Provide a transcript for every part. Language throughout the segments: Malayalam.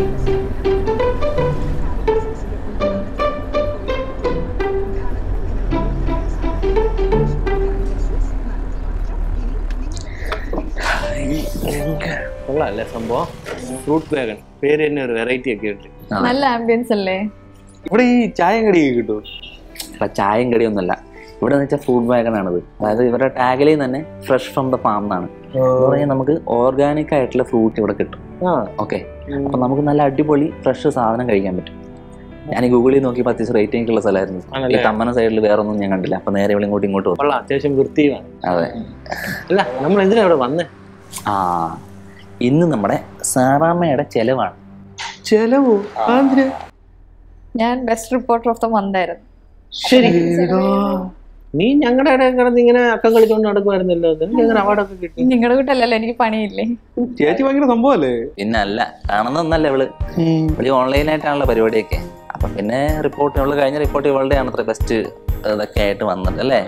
കൊള്ളാല്ലേ സംഭവം ഫ്രൂട്ട് വാഗൺ പേര് തന്നെ ഒരു വെറൈറ്റി ഒക്കെ ഉണ്ട് നല്ല ആംബിയൻസ് അല്ലേ ഇവിടെ ഈ ചായം കടിയൊക്കെ കിട്ടും അപ്പൊ ചായയും കടിയൊന്നുമല്ല ഇവിടെ എന്ന് വെച്ചാൽ ഫുഡ് വാഗൺ ആണത് അതായത് ഇവരുടെ ടാഗിലേയും തന്നെ ഫ്രഷ് ഫ്രം ദ ഫാം എന്നാണ് എന്ന് പറഞ്ഞാൽ നമുക്ക് ഓർഗാനിക് ആയിട്ടുള്ള ഫ്രൂട്ട് ഇവിടെ കിട്ടും ആ ഓക്കെ അപ്പൊ നമുക്ക് നല്ല അടിപൊളി ഫ്രഷ് സാധനം കഴിക്കാൻ പറ്റും ഞാൻ ഈ ഗൂഗിളിൽ നോക്കിയപ്പോൾ അത്യാവശ്യം റേറ്റിംഗ് ഉള്ള സ്ഥലമായിരുന്നു ഈ ആണല്ലേ തമ്മന സൈഡിൽ വേറെ ഒന്നും ഞാൻ കണ്ടില്ല അപ്പൊ നേരെ ഇവിടെ ഇങ്ങോട്ട് ഇങ്ങോട്ട് വന്നു കൊള്ളാം അത്യാവശ്യം വൃത്തിയുമാണ് അതെ അല്ല നമ്മൾ എന്തിനാ ഇവിടെ വന്നേ ആ ഇന്ന് നമ്മുടെ സാറാമ്മയുടെ ചെലവാണ് ചെലവോ ആന്തിന് ഞാൻ best reporter of the month ആയിരുന്നു ശരി നീ ഞങ്ങളുടെ ഇടയിൽ കിടന്ന് ഇങ്ങനെ അക്കം കളിച്ചോണ്ട് നടക്കുമായിരുന്നല്ലോ നിനക്ക് എങ്ങനെ അവാർഡൊക്കെ കിട്ടി നിങ്ങളുടെ വീട്ടല്ലല്ലോ എനിക്ക് പണിയില്ലേ ചേച്ചി ഭയങ്കര സംഭവല്ലേ പിന്നെ അല്ല കാണുന്നൊന്നല്ല ഇവള് ഇവള് ഓൺലൈനായിട്ടാണല്ലോ പരിപാടിയൊക്കെ അപ്പൊ പിന്നെ റിപ്പോർട്ട് ഇവള് കഴിഞ്ഞ റിപ്പോർട്ട് ഇവളുടെ ആണ് അത്ര ബെസ്റ്റ് ഇതൊക്കെ ആയിട്ട് വന്നത് അല്ലേ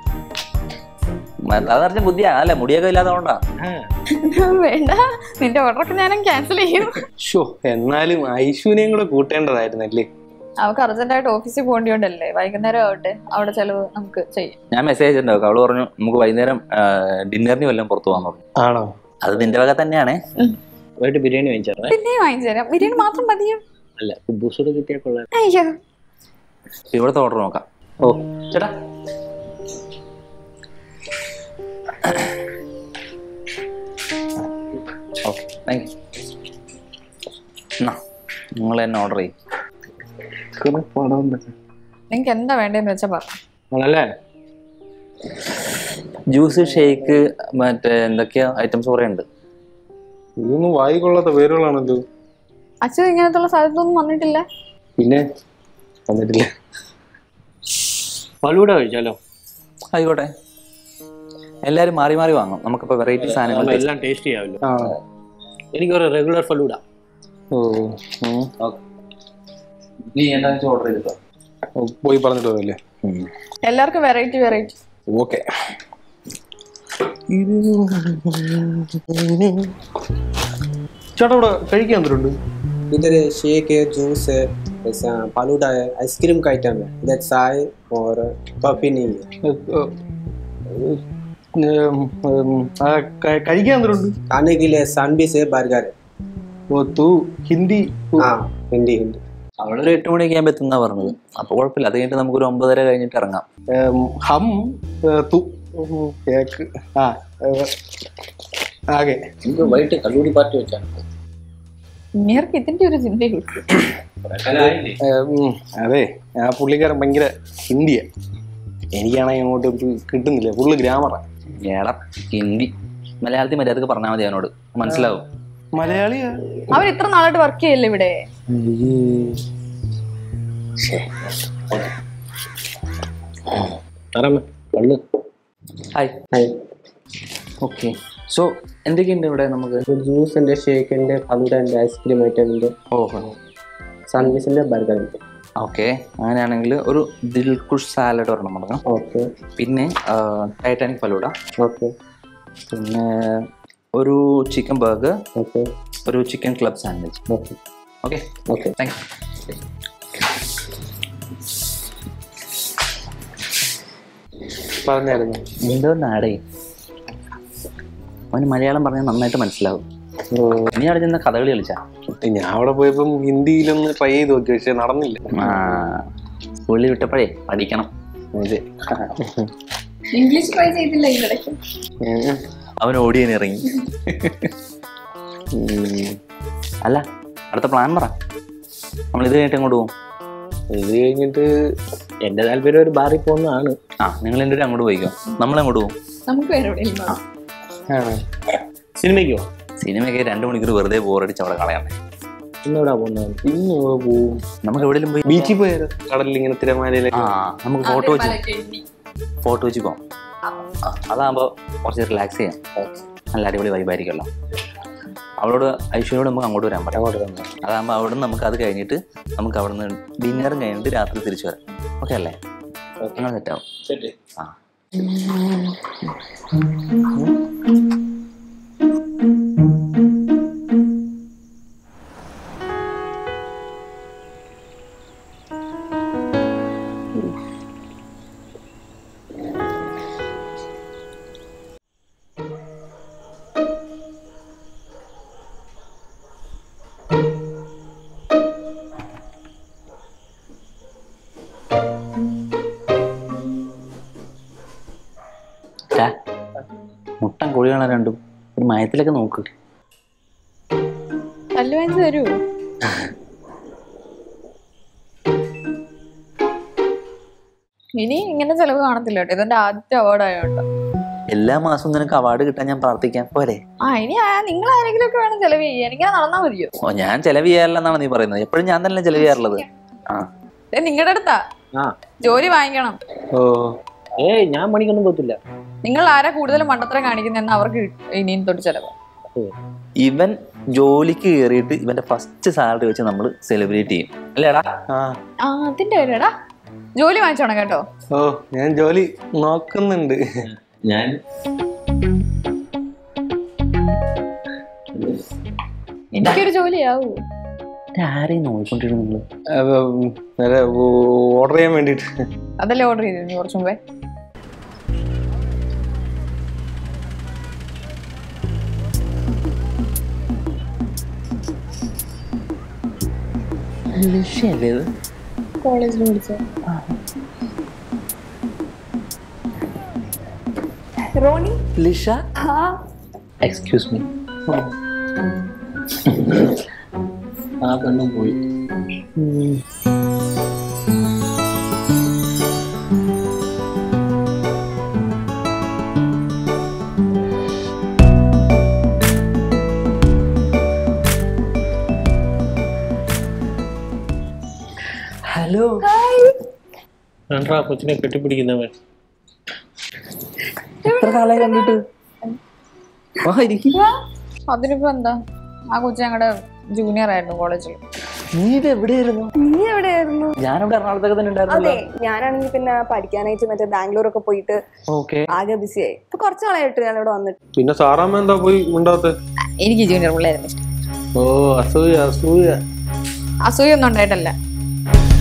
അത് പറഞ്ഞ ബുദ്ധിയാ അല്ല മുടിയൊക്കെ ഇല്ലാത്തതുകൊണ്ടാ വേണ്ട നിന്റെ ഓർഡറൊക്കെ ഞാൻ ക്യാൻസൽ ചെയ്യും ഷോ എന്നാലും ഐശുവിനെയും കൂടെ കൂട്ടേണ്ടതായിരുന്നല്ലേ അവർക്ക് അർജന്റായിട്ട് ഓഫീസിൽ പോകേണ്ടിയോണ്ടല്ലേ വൈകുന്നേരം ആവട്ടെ അവിടെ ചെലവ് നമുക്ക് ചെയ്യാം ഞാൻ മെസ്സേജ് ഉണ്ടാവും അവള് പറഞ്ഞു നമുക്ക് വൈകുന്നേരം ഡിന്നറിന് വല്ലതും പുറത്തു പോകാൻ പറഞ്ഞു ആണോ അത് നിന്റെ വക തന്നെയാണേ പോയിട്ട് ബിരിയാണി വാങ്ങിച്ചാറേ പിന്നെ വാങ്ങിച്ചു തരാം ബിരിയാണി മാത്രം മതിയോ അല്ല കുബൂസോട് കിട്ടിയാൽ കൊള്ളാം അയ്യോ ഇവിടുത്തെ ഓർഡർ നോക്കാം ഓ ചേട്ടാ ഓക്കെ താങ്ക് യു നിങ്ങൾ തന്നെ ഓർഡർ ചെയ്യും നിങ്ങൾക്ക് എന്താ വേണ്ടതെന്ന് വെച്ചാൽ പറ ആണല്ലേ ജ്യൂസ് ഷേക്ക് മറ്റേ എന്തൊക്കെയോ ഐറ്റംസ് കുറേ ഉണ്ട് ഇതൊന്നും വായിക്കൊള്ളാത്ത പേരുകളാണല്ലോ അച്ഛൻ ഇങ്ങനത്തുള്ള സ്ഥലത്തൊന്നും വന്നിട്ടില്ല പിന്നെ വന്നിട്ടില്ല ഫലൂഡ കഴിച്ചാലോ ആയിക്കോട്ടെ എല്ലാരും മാറി മാറി വാങ്ങും നമുക്കിപ്പോ വെറൈറ്റി സാധനങ്ങൾ taste- എല്ലാം ടേസ്റ്റ് ചെയ്യാമല്ലോ എനിക്കൊരു റെഗുലർ ഫലൂഡ ഓ ഉം. നീ എന്താ വെച്ചാൽ ഓർഡർ ചെയ്തിട്ടോ പോയി പറഞ്ഞിട്ട് പോയല്ലേ എല്ലാവർക്കും വെറൈറ്റി വെറൈറ്റി ഓക്കെ ചേട്ടാ ഇവിടെ കഴിക്കാൻ എന്തുണ്ട് इधर शेक है जूस है ऐसा फालूदा है आइसक्रीम का आइटम है इधर चाय और कॉफी नहीं है കഴിക്കാൻ എന്തുണ്ട് खाने के लिए सैंडविच है बर्गर है ഓ തൂ ഹിന്ദി हाँ हिंदी हिंदी അവളൊരു എട്ട് മണിയൊക്കെ ആകുമ്പോൾ എത്തുന്ന പറഞ്ഞത് അപ്പൊ കുഴപ്പമില്ല അത് കഴിഞ്ഞിട്ട് നമുക്കൊരു ഒമ്പതര കഴിഞ്ഞിട്ട് ഇറങ്ങാം ഏം, ഹം ഏ, തു ഉം, കേക്ക് ആ ഏ, ആകെ വൈകിട്ട് കല്ലൂടി പാർട്ടി വെച്ചാണ് ഇങ്ങേർക്ക് ഇതിന്റെ ഒരു ചിന്തയുള്ളൂ ഏ, ഉം, അതെ ആ പുള്ളിക്കാരൻ ഭയങ്കര ഹിന്ദിയാ എനിക്കാണെങ്കിൽ അങ്ങോട്ട് ഒരു കിട്ടുന്നില്ല ഫുള്ള് ഗ്രാമറാ ഏടാ ഹിന്ദി മലയാളത്തിൽ മര്യാദക്ക് പറഞ്ഞാൽ മതി അവനോട് മനസ്സിലാവും മലയാളിയാ അവർ ഇത്ര നാളായിട്ട് വർക്ക് ചെയ്യല്ലേ ഇവിടെ കള്ള് ഹായ് ഓക്കെ സോ എന്തൊക്കെയുണ്ട് ഇവിടെ നമുക്ക് ജ്യൂസ് ഉണ്ട് ഷേക്ക് ഉണ്ട് ഫലൂഡ ഉണ്ട് ഐസ്ക്രീം ഐറ്റം ഉണ്ട് ഓഹോ സാൻഡ്വിച്ച് ഉണ്ട് ബർഗർ ഉണ്ട് ഓക്കെ അങ്ങനെയാണെങ്കിൽ ഒരു ദിൽഖുഷ് സാലഡ് ഒരെണ്ണം തുടങ്ങാം ഓക്കെ പിന്നെ ടൈറ്റാനിക് ഫലൂഡ ഓക്കെ പിന്നെ ഒരു ചിക്കൻ ബർഗർ ഓക്കെ ഒരു chicken club sandwich okay okay okay thank പറഞ്ഞായിരുന്നു യു എന്തോ നാടേ അവന് മലയാളം പറഞ്ഞാൽ നന്നായിട്ട് മനസ്സിലാവും നീ അവിടെ ചെന്ന കഥകളി കളിച്ചാ ഞാൻ അവിടെ പോയപ്പം ഹിന്ദിയിലൊന്ന് ട്രൈ ചെയ്ത് നോക്കി പക്ഷെ നടന്നില്ല ആ സ്കൂളിൽ വിട്ടപ്പോഴേ പഠിക്കണം അതെ ഇംഗ്ലീഷ് ട്രൈ ചെയ്തില്ല ഇതിടയ്ക്ക് ഉം. അവൻ ഓടിയന് ഇറങ്ങി ഉം. അല്ല അടുത്ത പ്ലാൻ പറ നമ്മൾ ഇത് കഴിഞ്ഞിട്ട് എങ്ങോട്ട് പോകും ഇത് കഴിഞ്ഞിട്ട് എന്റെ താല്പര്യം ഒരു ബാറിൽ പോകുന്നതാണ് ആ നിങ്ങൾ എൻ്റെ അങ്ങോട്ട് പോയിക്കോ നമ്മളെങ്ങോട്ട് പോകും നമുക്ക് വേറെ എവിടെയെങ്കിലും പോകാം. സിനിമയ്ക്ക് പോവാം സിനിമയൊക്കെ രണ്ട് മണിക്കൂർ വെറുതെ ബോറടിച്ച് അവിടെ കളയാമേ ഇന്നെവിടാ പോകുന്നത് ഇന്ന് എവിടെ പോവും നമുക്ക് എവിടെയെങ്കിലും പോയി ബീച്ചിൽ പോയാലോ കടലിൽ ഇങ്ങനെ തിരമാലയിലൊക്കെ ആ നമുക്ക് ഫോട്ടോ വെച്ച് അതേപോലെയൊക്കെ എണ്ണി. ഫോട്ടോ വെച്ച് പോകാം ആ, അതാകുമ്പോൾ കുറച്ച് റിലാക്സ് ചെയ്യാം നല്ല അടിപൊളി വൈബായിരിക്കുമല്ലോ അവളോട് ഐശ്വര്യോട് നമുക്ക് അങ്ങോട്ട് വരാൻ പറയാം അങ്ങോട്ട് തന്നെ അതാകുമ്പോൾ അവിടെ നിന്ന് നമുക്ക് അത് കഴിഞ്ഞിട്ട് നമുക്ക് അവിടെ നിന്ന് ഡിന്നറും കഴിഞ്ഞിട്ട് രാത്രി തിരിച്ചു വരാം ഓക്കെ അല്ലേ അങ്ങനെ സെറ്റാവും ശരി ആ പൊളിയാണ് രണ്ടും ഒരു മയത്തിലൊക്കെ നോക്ക് കല്ല് വാങ്ങിച്ചു തരൂ ഇനി ഇങ്ങനെ ചെലവ് കാണത്തില്ല കേട്ടോ ഇതെന്റെ ആദ്യത്തെ അവാർഡ് ആയോണ്ട് എല്ലാ മാസവും നിനക്ക് അവാർഡ് കിട്ടാൻ ഞാൻ പ്രാർത്ഥിക്കാൻ പോരെ ആ ഇനി ആ- നിങ്ങൾ ആരെങ്കിലും ഒക്കെ വേണം ചെലവ് ചെയ്യാൻ എനിക്കത് നടന്നാ മതിയോ ഓ ഞാൻ ചെലവ് ചെയ്യാറില്ലെന്നാണ് നീ പറയുന്നത് എപ്പോഴും ഞാൻ തന്നെ ചെലവ് ചെയ്യാറുള്ളത് ആ നിങ്ങളുടെ അടുത്താ ആ ജോലി വാങ്ങിക്കണം ഓ ഏയ് ഞാൻ പണിക്കൊന്നും പോകത്തില്ല നിങ്ങൾ ആരാ കൂടുതൽ മണ്ടത്തരം കാണിക്കുന്നതെന്ന് അവർക്ക് ഇനിയും തൊട്ട് ചെലവ് ഇവൻ ജോലിക്ക് കയറിയിട്ട് ഇവന്റെ ഫസ്റ്റ് സാലറി വെച്ച് നമ്മൾ സെലിബ്രേറ്റ് ചെയ്യും അല്ലേടാ ആ ആ അതിന്റെ കാര്യടാ ജോലി വാങ്ങിച്ചോണം കേട്ടോ ഓ ഞാൻ ജോലി നോക്കുന്നുണ്ട് ഞാൻ എനിക്കൊരു ജോലിയാവൂ ആരെയും നോക്കിക്കൊണ്ടിരുന്നു നിങ്ങള് ഓർഡർ ചെയ്യാൻ വേണ്ടിട്ട് അതല്ലേ ഓർഡർ ചെയ്തിരുന്നു കുറച്ചു മുമ്പേ ലക്ഷ്യമല്ലേ ഇത് കോളേജിൽ വിളിച്ച റോണി ലിഷ ആ എക്സ്ക്യൂസ് മീ ആ പെണ്ണും പോയി ഹലോ രണ്ടാ കൊച്ചിനെ കെട്ടിപ്പിടിക്കുന്നവൻ എത്ര കാലമായി കണ്ടിട്ട് ആ ഇരിക്കും അതിനിപ്പോ എന്താ ആ കൊച്ചു ഞങ്ങളുടെ ജൂനിയർ ആയിരുന്നു കോളേജിൽ നീ ഇത് എവിടെയായിരുന്നു നീ എവിടെയായിരുന്നു ഞാനിവിടെ എറണാകുളത്തൊക്കെ തന്നെ ഉണ്ടായിരുന്നല്ലോ അതെ ഞാനാണെങ്കിൽ പിന്നെ പഠിക്കാനായിട്ട് മറ്റേ ബാംഗ്ലൂർ ഒക്കെ പോയിട്ട് ഓക്കെ ആകെ ബിസിയായി ഇപ്പൊ കുറച്ച് നാളായിട്ട് ഞാൻ ഇവിടെ വന്നിട്ട് പിന്നെ സാറാമ്മ എന്താ പോയി ഉണ്ടാത്ത എനിക്ക് ജൂനിയർ പിള്ളേരുന്നു ഓ അസൂയ അസൂയ അസൂയൊന്നും ഉണ്ടായിട്ടല്ല